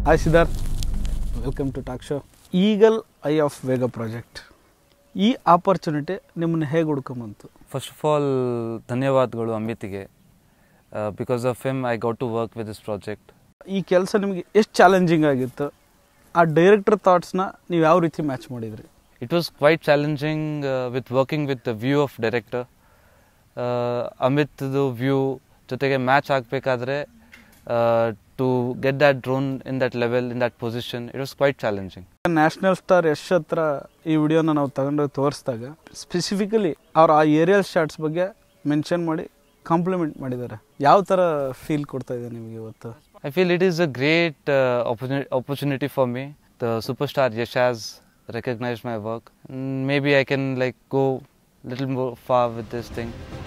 Hi Siddharth welcome to talk show eagle eye of Vega project ಈ opportunity ನಿಮ್ಮನ್ನ ಹೇಗೆ ಹುಡ್ಕೊಂಬಂತು ಫಸ್ಟ್ ಆಫ್ ಆಲ್ ಧನ್ಯವಾದಗಳು ಅಮಿತ್ಗೆ because of him I got to work with this project ಈ ಕೆಲಸ ನಿಮಗೆ ಎಷ್ಟು ಚಾಲೆಂಜಿಂಗ್ ಆಗಿತ್ತು ಆ ಡೈರೆಕ್ಟರ್ ಥಾಟ್ಸ್ನ ನೀವು ಯಾವ ರೀತಿ ಮ್ಯಾಚ್ ಮಾಡಿದ್ರಿ it was quite challenging with working with the view of director ಅಮಿತ್ದು ವ್ಯೂ ಜೊತೆಗೆ ಮ್ಯಾಚ್ ಆಗಬೇಕಾದ್ರೆ to get that drone in that level in that position it was quite challenging national star Yash ಹತ್ರ ಈ ವಿಡಿಯೋನ ನಾವು ತಗೊಂಡೋಗಿ ತೋರಿಸಿದಾಗ ಸ್ಪೆಸಿಫಿಕಲಿ ಅವ್ರು ಆ ಏರಿಯಲ್ ಶಾರ್ಟ್ಸ್ ಬಗ್ಗೆ ಮೆನ್ಷನ್ ಮಾಡಿ ಕಾಂಪ್ಲಿಮೆಂಟ್ ಮಾಡಿದ್ದಾರೆ ಯಾವ ಥರ ಫೀಲ್ ಕೊಡ್ತಾ ಇದೆ ನಿಮಗೆ ಇವತ್ತು I feel it is a great uh, opportunity, opportunity for me. The superstar Yash has recognized my work. Mm, Maybe I can like go little more far with this thing.